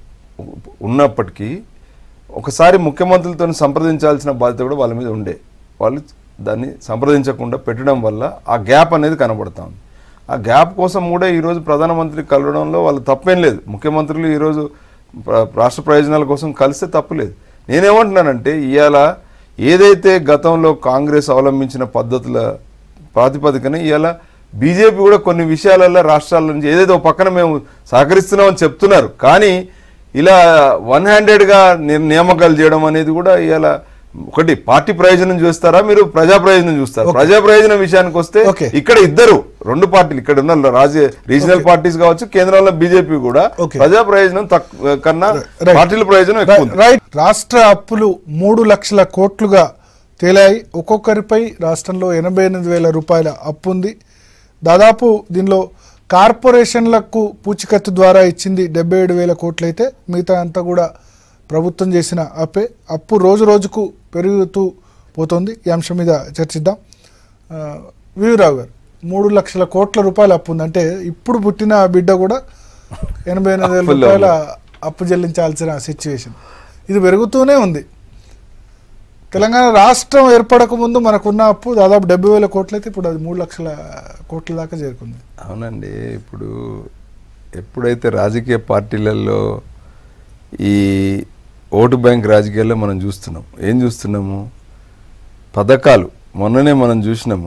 ఉ- ఉన్నప్పటికీ ఒకసారి ముఖ్యమంత్రులతో సంప్రదించాల్సిన బాధ్యత కూడా వాళ్ళ మీద ఉండే వాళ్ళు దాన్ని సంప్రదించకుండా పెట్టడం వల్ల ఆ గ్యాప్ అనేది కనబడతా ఉంది ఆ గ్యాప్ కోసం కూడా ఈరోజు ప్రధానమంత్రి కలవడంలో వాళ్ళు తప్పేం లేదు ముఖ్యమంత్రులు ఈరోజు ప్ర- రాష్ట్ర ప్రయోజనాల కోసం కలిస్తే తప్పులేదు నేనేమంటున్నానంటే ఇవాళ ఏదైతే గతంలో కాంగ్రెస్ అవలంబించిన పద్ధతుల ప్రాతిపదికన ఇవాళ బీజేపీ కూడా కొన్ని విషయాలలో రాష్ట్రాల నుంచి ఏదైతే ఒక పక్కన మేము సహకరిస్తున్నామని చెప్తున్నారు కానీ ఇలా వన్ హ్యాండెడ్గా నియామకాలు చేయడం అనేది కూడా ఇవాళ ఒకటి పార్టీ ప్రయోజనం చూస్తారా మీరు ప్రజా ప్రయోజనం చూస్తారా ప్రజా ప్రయోజనం విషయానికి వస్తే Okay. ఇక్కడ ఇద్దరు రెండు పార్టీలు ఇక్కడ ఉన్న రాజకీయ రీజనల్ పార్టీస్ కావచ్చు కేంద్రంలో బీజేపీ కూడా Okay. ప్రజా ప్రయోజనం తక్కువ కన్నా Right. పార్టీల ప్రయోజనం ఎక్కువ ఉంది రైట్ రాష్ట్ర అప్పులు మూడు లక్షల కోట్లుగా తేలాయి ఒక్కొక్కరిపై రాష్ట్రంలో ఎనభై ఎనిమిది వేల రూపాయల అప్పు ఉంది దాదాపు దీనిలో కార్పొరేషన్లకు పూచికత్తు ద్వారా ఇచ్చింది డెబ్బై ఏడు వేల కోట్లు అయితే మిగతా అంతా కూడా ప్రభుత్వం చేసిన అప్పే అప్పు రోజు రోజుకు పెరుగుతూ పోతోంది ఈ అంశం మీద చర్చిద్దాం ఆ, వీరరావు గారు మూడు లక్షల కోట్ల రూపాయలు అప్పు ఉంది అంటే ఇప్పుడు పుట్టిన బిడ్డ కూడా ఎనభై ఎనిమిది వేల అప్పుల్లో రూపాయల అప్పు చెల్లించాల్సిన సిచ్యువేషన్ ఇది పెరుగుతూనే ఉంది తెలంగాణ రాష్ట్రం ఏర్పడక ముందు మనకున్న అప్పు దాదాపు డెబ్బై వేల కోట్లు అయితే ఇప్పుడు అది మూడు లక్షల కోట్ల దాకా చేరుకుంది అవునండి ఇప్పుడు ఎప్పుడైతే రాజకీయ పార్టీలలో ఈ ఓటు బ్యాంక్ రాజకీయాల్లో మనం చూస్తున్నాం ఏం చూస్తున్నాము పథకాలు మొన్ననే మనం చూసినాము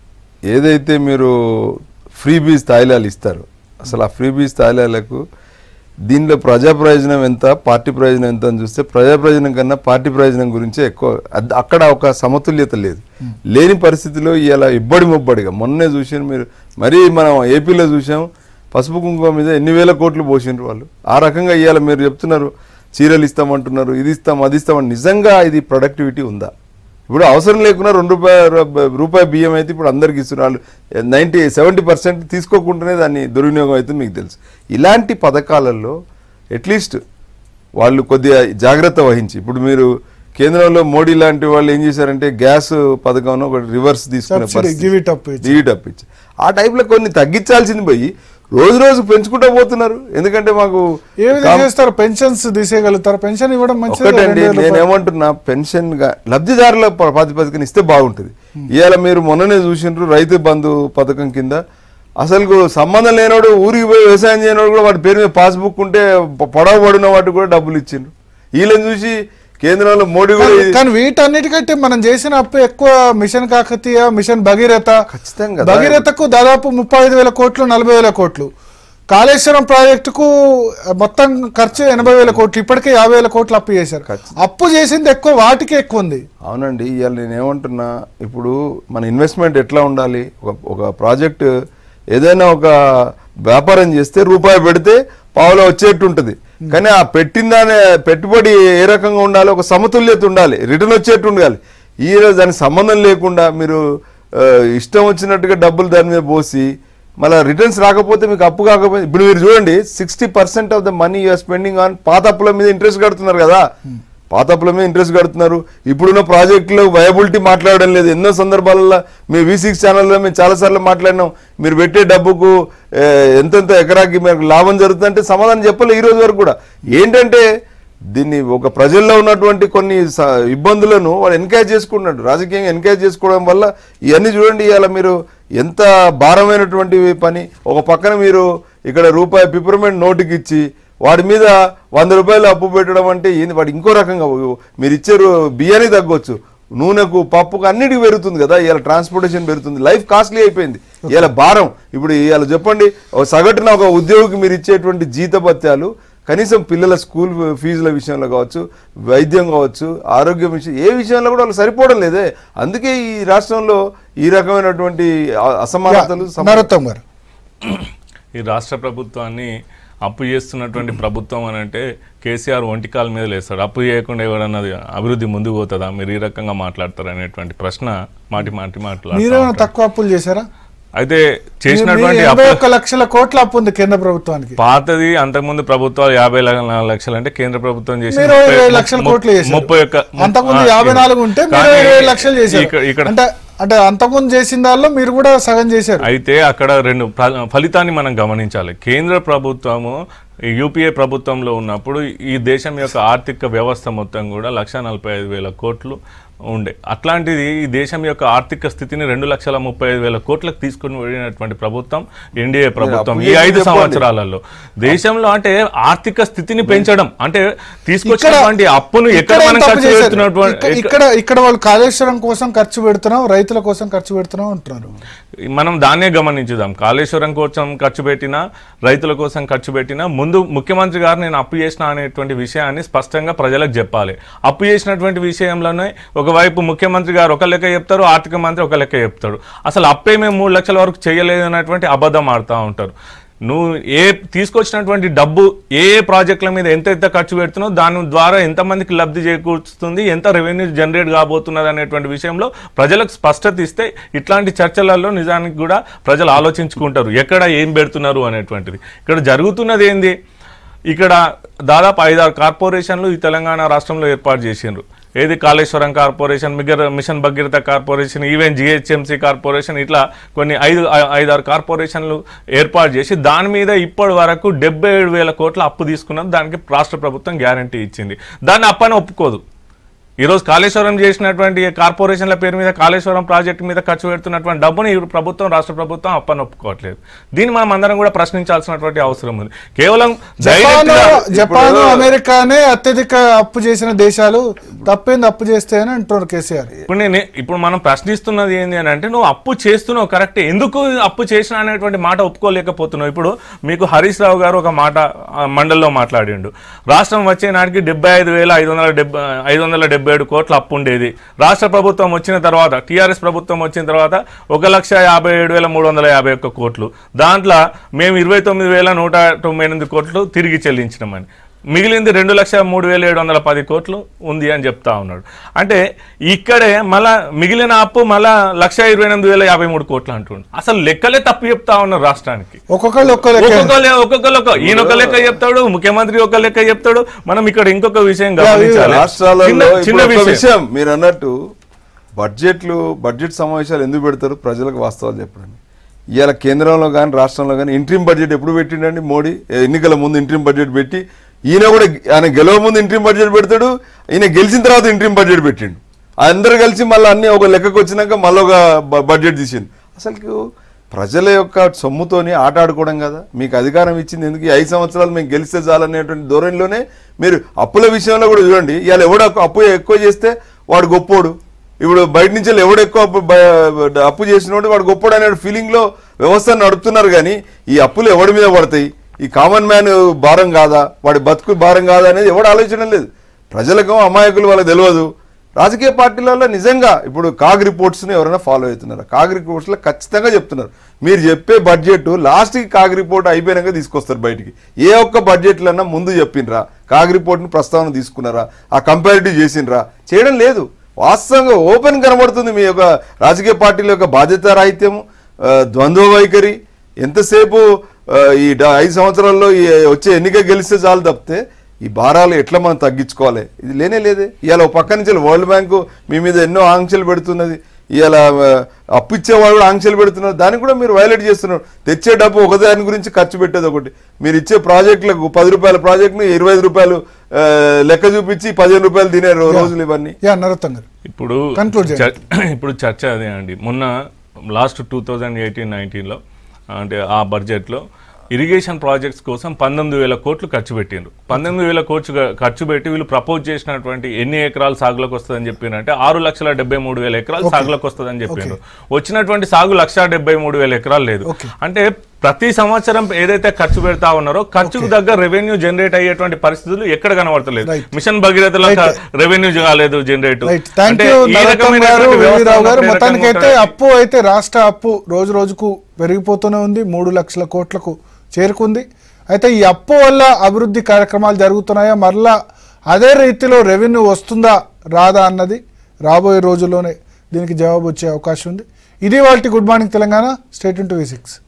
ఏదైతే మీరు ఫ్రీబీస్ తాయిలాలు ఇస్తారు అసలు ఆ ఫ్రీబీస్ తాయిలాలకు దీనిలో ప్రజా ప్రయోజనం ఎంత పార్టీ ప్రయోజనం ఎంత అని చూస్తే ప్రజా ప్రయోజనం కన్నా పార్టీ ప్రయోజనం గురించే ఎక్కువ అద్- అక్కడ ఒక సమతుల్యత లేదు లేని పరిస్థితిలో ఇలా ఇబ్బడి ముబ్బడిగా మొన్నే చూసాను మీరు మరీ మనం ఏపీలో చూసాం పసుపు కుంకుమ మీద ఎన్ని వేల కోట్లు పోసిండ్రు వాళ్ళు ఆ రకంగా ఇవాళ మీరు చెప్తున్నారు చీరలు ఇస్తామంటున్నారు ఇది ఇస్తాం అది ఇస్తామని నిజంగా ఇది ప్రొడక్టివిటీ ఉందా ఇప్పుడు అవసరం లేకుండా రెండు రూపాయల రూపాయి బియ్యం అయితే ఇప్పుడు అందరికి ఇస్తున్నారు నైంటీ సెవెంటీ పర్సెంట్ తీసుకోకుండానే దాన్ని దుర్వినియోగం అవుతుంది మీకు తెలుసు ఇలాంటి పథకాలలో అట్లీస్ట్ వాళ్ళు కొద్దిగా జాగ్రత్త వహించి ఇప్పుడు మీరు కేంద్రంలో మోడీ లాంటి వాళ్ళు ఏం చేశారంటే గ్యాస్ పథకంలో ఒకటి రివర్స్ తీసుకునే Subsidy, పరిస్థితి. give it up ఇచ్చి. Give it up ఇచ్చి ఆ టైప్లో కొన్ని తగ్గించాల్సింది పోయి రోజు రోజు పెంచుకుంటూ పోతున్నారు ఎందుకంటే మాకు ఏ విధంగా చేస్తారు పెన్షన్స్ తీసేయగలుగుతారు పెన్షన్ ఇవ్వడం మంచిది ఒకటండి రెండు వేల నేను రూపాయలు. ఏమంటున్నా పెన్షన్ గా లబ్ధిదారుల ప- ప్రాతిపదికన ఇస్తే బాగుంటుంది ఇవాళ మీరు మొన్ననే చూసిండ్రు రైతు బంధు పథకం కింద అసలు సంబంధం లేనోడు ఊరికి పోయి వ్యవసాయం చేయనోడు కూడా వాడి పేరు మీద పాస్బుక్ ఉంటే ప- పొడవ పడిన వాటికి కూడా డబ్బులు ఇచ్చిండ్రు వీళ్ళని చూసి కేంద్రంలో మోడీ కూడా కానీ- ఇది- కానీ వీటన్నిటికంటే మనం చేసిన అప్పు ఎక్కువ మిషన్ కాకతీయ మిషన్ భగీరథ ఖచ్చితంగా కదా. భగీరథకు దాదాపు ముప్పై ఐదు వేల కోట్లు నలభై వేల కోట్లు కాళేశ్వరం ప్రాజెక్టుకు మొత్తం ఖర్చు ఎనభై వేల కోట్లు ఇప్పటికే యాభై వేల కోట్లు అప్పు చేశారు ఖచ్చితంగా. అప్పు చేసింది ఎక్కువ వాటికి ఎక్కువ ఉంది అవునండి ఇవాళ నేను ఏమంటున్నా ఇప్పుడు మన ఇన్వెస్ట్మెంట్ ఎట్లా ఉండాలి ఒక ఒక ప్రాజెక్ట్ ఏదైనా ఒక వ్యాపారం చేస్తే రూపాయి పెడితే పావులో వచ్చేట్టు ఉంటుంది కానీ ఆ పెట్టిందానే పెట్టుబడి ఏ రకంగా ఉండాలి ఒక సమతుల్యత ఉండాలి రిటర్న్ వచ్చేట్టు ఉండాలి ఈ రోజు దానికి సంబంధం లేకుండా మీరు ఆ, ఇష్టం వచ్చినట్టుగా డబ్బులు దాని మీద పోసి మళ్ళీ రిటర్న్స్ రాకపోతే మీకు అప్పు కాకపోతే ఇప్పుడు మీరు చూడండి sixty percent of the money you're spending on పాత అప్పుల మీద ఇంట్రెస్ట్ కడుతున్నారు కదా పాత అప్పుల మీద ఇంట్రెస్ట్ కడుతున్నారు ఇప్పుడున్న ప్రాజెక్టులో వయబిలిటీ మాట్లాడడం లేదు ఎన్నో సందర్భాలలో మీ వి సిక్స్ ఛానల్లో మేము చాలాసార్లు మాట్లాడినాం మీరు పెట్టే డబ్బుకు ఏ, ఎంతెంత ఎకరాకి మీకు లాభం జరుగుతుందంటే సమాధానం చెప్పలే ఈ రోజు వరకు కూడా ఏంటంటే దీన్ని ఒక ప్రజల్లో ఉన్నటువంటి కొన్ని స- ఇబ్బందులను వాడు ఎన్కరేజ్ చేసుకుంటున్నాడు రాజకీయంగా ఎన్కరేజ్ చేసుకోవడం వల్ల ఇవన్నీ చూడండి ఇవాళ మీరు ఎంత భారమైనటువంటి పని ఒక పక్కన మీరు ఇక్కడ రూపాయి పిపర్మెంట్ నోటుకి ఇచ్చి వాడి మీద వంద రూపాయలు అప్పు పెట్టడం అంటే ఏంది వాడు ఇంకో రకంగా మీరు ఇచ్చే రూ- బియ్యానికి తగ్గొచ్చు నూనెకు పప్పుకు అన్నిటికి పెరుగుతుంది కదా ఇవాళ ట్రాన్స్పోర్టేషన్ పెరుగుతుంది లైఫ్ కాస్ట్లీ అయిపోయింది ఇవాళ భారం ఇప్పుడు ఇవాళ చెప్పండి ఒక సగటున ఒక ఉద్యోగికి మీరు ఇచ్చేటువంటి జీతభత్యాలు కనీసం పిల్లల స్కూల్ ఫీజుల విషయంలో కావచ్చు వైద్యం కావచ్చు ఆరోగ్యం విషయం ఏ విషయంలో కూడా వాళ్ళు సరిపోవడం లేదే అందుకే ఈ రాష్ట్రంలో ఈ రకమైనటువంటి అ- అసమానతలు సమ- నరోత్తం గారు ఈ రాష్ట్ర ప్రభుత్వాన్ని అప్పు చేస్తున్నటువంటి ప్రభుత్వం అని అంటే కేసీఆర్ ఒంటికాల మీద లేస్తాడు అప్పు చేయకుండా ఎవరన్నది అభివృద్ధి ముందుకు పోతుందా మీరు ఈ రకంగా మాట్లాడతారు అనేటువంటి ప్రశ్న మాటి మాటి మాట్లాడుతూ మీరేమైనా ఉంటారు. తక్కువ అప్పులు చేశారా అయితే మీ- చేసినటువంటి మీ ఎనభై అప్పు ఒక్క లక్షల కోట్ల అప్పు ఉంది కేంద్ర ప్రభుత్వానికి పాతది అంతకుముందు ప్రభుత్వాలు యాభై ల- నాలుగు లక్షలు అంటే కేంద్ర ప్రభుత్వం చేసి మీరు ముప్పై- ఇరవై లక్షల ము- కోట్లు చేశారు ముప్పై ఒక్క అంతకుముందు ఆ, యాభై నాలుగు ఉంటే మీరు కానీ ఇరవై లక్షలు చేశారు ఇక్కడ ఇక్కడ అంటే అంటే అంతకుముందు చేసిన దానిలో మీరు కూడా సగం చేశారు అయితే అక్కడ రెండు ఫ- ఫలితాన్ని మనం గమనించాలి కేంద్ర ప్రభుత్వము యూపీఏ ప్రభుత్వంలో ఉన్నప్పుడు ఈ దేశం యొక్క ఆర్థిక వ్యవస్థ మొత్తం కూడా లక్ష నలభై ఐదు వేల కోట్లు ఉండే అట్లాంటిది ఈ దేశం యొక్క ఆర్థిక స్థితిని రెండు లక్షల ముప్పై ఐదు వేల కోట్లకు తీసుకుని వెళ్ళినటువంటి ప్రభుత్వం ఎన్డీఏ ప్రభుత్వం ఈ చేసి ఐదు చెప్పండి. సంవత్సరాలలో దేశంలో అంటే ఆర్థిక స్థితిని పెంచడం అంటే తీసుకొచ్చినటువంటి అప్పును ఎక్కడ ఇక్కడ మనం ఏం తప్పు ఖర్చు చేశారు? పెడుతున్నటువంటి ఇక్కడ- ఇక్కడ ఇక్కడ వాళ్ళు కాళేశ్వరం కోసం ఖర్చు పెడుతున్నాం రైతుల కోసం ఖర్చు పెడుతున్నాం అంటున్నారు మనం దాన్నే గమనించుదాం కాళేశ్వరం కోసం ఖర్చు పెట్టినా రైతుల కోసం ఖర్చు పెట్టినా ముందు ముఖ్యమంత్రి గారు నేను అప్పు చేసిన అనేటువంటి విషయాన్ని స్పష్టంగా ప్రజలకు చెప్పాలి అప్పు చేసినటువంటి విషయంలోనే ఒకవైపు ముఖ్యమంత్రి గారు ఒక లెక్క చెప్తారు ఆర్థిక మంత్రి ఒక లెక్క చెప్తాడు అసలు అప్పే మేము మూడు లక్షల వరకు చేయలేదు అన్నటువంటి అబద్ధం ఆడుతూ ఉంటారు నువ్వు ఏ తీసుకొచ్చినటువంటి డబ్బు ఏ ఏ ప్రాజెక్టుల మీద ఎంత ఎంత ఖర్చు పెడుతున్నావు దాని ద్వారా ఎంతమందికి లబ్ధి చేకూరుస్తుంది ఎంత రెవెన్యూ జనరేట్ కాబోతున్నది అనేటువంటి విషయంలో ప్రజలకు స్పష్టత ఇస్తే ఇట్లాంటి చర్చలలో నిజానికి కూడా ప్రజలు ఆలోచించుకుంటారు ఎక్కడ ఏం పెడుతున్నారు అనేటువంటిది ఇక్కడ జరుగుతున్నది ఏంది ఇక్కడ దాదాపు ఐదారు కార్పొరేషన్లు ఈ తెలంగాణ రాష్ట్రంలో ఏర్పాటు చేసిండ్రు ఏది కాళేశ్వరం కార్పొరేషన్ మిగర్ mission Bhagiratha corporation even GHMC corporation ఇట్లా కొన్ని ఐదు ఐ- ఐదారు కార్పొరేషన్లు ఏర్పాటు చేసి దాని మీద ఇప్పటి వరకు డెబ్బై ఏడు వేల కోట్ల అప్పు తీసుకున్నది దానికి రాష్ట్ర ప్రభుత్వం గ్యారంటీ ఇచ్చింది దాన్ని అప్పని ఒప్పుకోదు ఈరోజు కాళేశ్వరం చేసినటువంటి కార్పొరేషన్ల పేరు మీద కాళేశ్వరం ప్రాజెక్టు మీద ఖర్చు పెడుతున్నటువంటి డబ్బుని ఈ ప్రభుత్వం రాష్ట్ర ప్రభుత్వం అప్పని ఒప్పుకోవట్లేదు దీన్ని మనం అందరం కూడా ప్రశ్నించాల్సినటువంటి అవసరం ఉంది కేవలం జపాన్ direct గా- జపాన్ అమెరికానే అత్యధిక అప్పు చేసిన దేశాలు తప్పేంది అప్పు చేస్తే అని అంటున్నారు కేసీఆర్ ఇప్పుడు నేను ఇప్పుడు మనం ప్రశ్నిస్తున్నది ఏంటి అని అంటే నువ్వు అప్పు చేస్తున్నావు కరెక్ట్ ఎందుకు అప్పు చేసిన అనేటువంటి మాట ఒప్పుకోలేకపోతున్నావు ఇప్పుడు మీకు హరీష్ రావు గారు ఒక మాట ఆ, మండలిలో మాట్లాడిండు రాష్ట్రం వచ్చే నాటికి డెబ్బై ఐదు వేల ఐదు వందల డెబ్బై ఐదు వందల డెబ్బై ఏడు కోట్ల అప్పు ఉండేది రాష్ట్ర ప్రభుత్వం వచ్చిన తర్వాత టీఆర్ఎస్ ప్రభుత్వం వచ్చిన తర్వాత ఒక లక్ష యాభై ఏడు వేల మూడు వందల యాభై ఒక్క కోట్లు దాంట్లో మేము ఇరవై తొమ్మిది వేల నూట తొంభై ఎనిమిది కోట్లు తిరిగి చెల్లించినామని మిగిలింది రెండు లక్షల మూడు వేల ఏడు వందల పది కోట్లు ఉంది అని చెప్తా ఉన్నాడు అంటే ఇక్కడే మళ్ళా మిగిలిన అప్పు మళ్ళా లక్ష ఇరవై ఎనిమిది వేల యాభై మూడు కోట్లు అంటుండు అసలు లెక్కలే తప్పు చెప్తా ఉన్నారు రాష్ట్రానికి ఒక్కొక్కళ్ళు ఒక్క లెక్క ఒక్కొక్కరు ఒక్కొక్కరు ఒక ఈయన ఒక లెక్క చెప్తాడు ముఖ్యమంత్రి ఒక లెక్క చెప్తాడు మనం ఇక్కడ ఇంకొక విషయం గమనించాలి రాష్ట్రాలలో చిన్న- చిన్న ఇప్పుడు ఒక విషయం విషయం మీరు అన్నట్టు బడ్జెట్లు బడ్జెట్ సమావేశాలు ఎందుకు పెడతారు ప్రజలకు వాస్తవాలు చెప్పండి ఇవాళ కేంద్రంలో కానీ రాష్ట్రంలో కానీ ఇంట్రీమ్ బడ్జెట్ ఎప్పుడు పెట్టిండండి మోడీ ఎన్నికల ముందు ఇంట్రీమ్ బడ్జెట్ పెట్టి ఈయన కూడా ఆయన గెలవ ముందు ఇంట్రీమ్ బడ్జెట్ పెడతాడు ఈయన గెలిచిన తర్వాత ఇంట్రీమ్ బడ్జెట్ పెట్టిండు అందరు కలిసి మళ్ళీ అన్ని ఒక లెక్కకు వచ్చినాక మళ్ళీ ఒక బ- బడ్జెట్ తీసిండు అసలు ప్రజల యొక్క సొమ్ముతోని ఆట ఆడుకోవడం కదా మీకు అధికారం ఇచ్చింది ఎందుకు ఈ ఐదు సంవత్సరాలు మేము గెలిస్తే చాలనేటువంటి ధోరణిలోనే మీరు అప్పుల విషయంలో కూడా చూడండి ఇవాళ ఎవడు అప్పు- అప్పు ఎక్కువ చేస్తే వాడు గొప్పోడు ఇప్పుడు బయట నుంచి వెళ్ళి ఎవడు ఎక్కువ అప్పు బ- అప్పు చేసినోడు వాడు గొప్పోడు అనే ఫీలింగ్ లో వ్యవస్థను నడుపుతున్నారు కానీ ఈ అప్పులు ఎవడి మీద పడతాయి ఈ కామన్ మ్యాన్ భారం కాదా వాడి బతుకు భారం కాదా అనేది ఎవడు ఆలోచన లేదు ప్రజలకు అమాయకులు వాళ్ళకి తెలియదు రాజకీయ పార్టీలలో నిజంగా ఇప్పుడు కాగ్ రిపోర్ట్స్ని ఎవరైనా ఫాలో అవుతున్నారు కాగ్ రిపోర్ట్స్లో ఖచ్చితంగా చెప్తున్నారు మీరు చెప్పే బడ్జెట్ లాస్ట్కి కాగ్ రిపోర్ట్ అయిపోయినాక తీసుకొస్తారు బయటికి ఏ ఒక్క బడ్జెట్లన్నా ముందు చెప్పిండ్రా కాగ్ రిపోర్ట్ని ప్రస్తావన తీసుకున్నారా ఆ కంపారిటివ్ చేసిండ్రా చేయడం లేదు వాస్తవంగా ఓపెన్ కనబడుతుంది మీ యొక్క రాజకీయ పార్టీల యొక్క బాధ్యత రాహిత్యము ఆ, ద్వంద్వ వైఖరి ఎంతసేపు ఆ, ఈ డ- ఐదు సంవత్సరాల్లో ఈ వచ్చే ఎన్నిక గెలిస్తే చాలు తప్పితే ఈ భారాలు ఎట్లా మనం తగ్గించుకోవాలి ఇది లేనే లేదే ఇవాళ ఒక పక్క నుంచి వరల్డ్ బ్యాంకు మీ మీద ఎన్నో ఆంక్షలు పెడుతున్నది ఇవాళ ఆ, అప్పు ఇచ్చేవాళ్ళు కూడా ఆంక్షలు పెడుతున్నారు దాన్ని కూడా మీరు వైలేట్ చేస్తున్నారు తెచ్చే డబ్బు ఒకదాని గురించి ఖర్చు పెట్టేది ఒకటి మీరు ఇచ్చే ప్రాజెక్టులకు పది రూపాయల ప్రాజెక్టును ఇరవై ఐదు రూపాయలు ఆ, లెక్క చూపించి పదిహేను రూపాయలు తినే రో- రోజులు ఇవన్నీ యా నరోత్తం గారు ఇప్పుడు Conclude చేయండి. చర్- ఇప్పుడు చర్చ అదే అండి మొన్న లాస్ట్ టూ థౌజండ్ ఎయిటీన్ నైన్టీన్లో అంటే ఆ బడ్జెట్లో ఇరిగేషన్ ప్రాజెక్ట్స్ కోసం పంతొమ్మిది వేల కోట్లు ఖర్చు పెట్టిండ్రు పంతొమ్మిది వేల కోట్లు ఖర్చు పెట్టి వీళ్ళు ప్రపోజ్ చేసినటువంటి ఎన్ని ఎకరాలు సాగులోకి వస్తుందని చెప్పినంటే ఆరు లక్షల డెబ్బై మూడు వేల ఎకరాలు సాగులోకి వస్తుందని చెప్పిండ్రు వచ్చినటువంటి సాగు లక్ష డెబ్బై మూడు వేల ఎకరాలు లేదు Okay. అంటే ప్రతి సంవత్సరం ఏదైతే ఖర్చు పెడతా ఉన్నారో ఖర్చుకు దగ్గర రెవెన్యూ జనరేట్ అయ్యేటువంటి పరిస్థితులు ఎక్కడ కనబడతలేదు Right. మిషన్ భగీరథలో రెవెన్యూ కాలేదు generate right thank you Narottam garu VV రావు గారు మొత్తానికి అయితే అప్పు అయితే రాష్ట్ర అప్పు రోజు రోజుకు పెరిగిపోతూనే ఉంది మూడు లక్షల కోట్లకు చేరుకుంది అయితే ఈ అప్పు వల్ల అభివృద్ధి కార్యక్రమాలు జరుగుతున్నాయా మరలా అదే రీతిలో రెవెన్యూ వస్తుందా రాదా అన్నది రాబోయే రోజుల్లోనే దీనికి జవాబు వచ్చే అవకాశం ఉంది ఇది వాళ్ళ good morning Telangana state to V six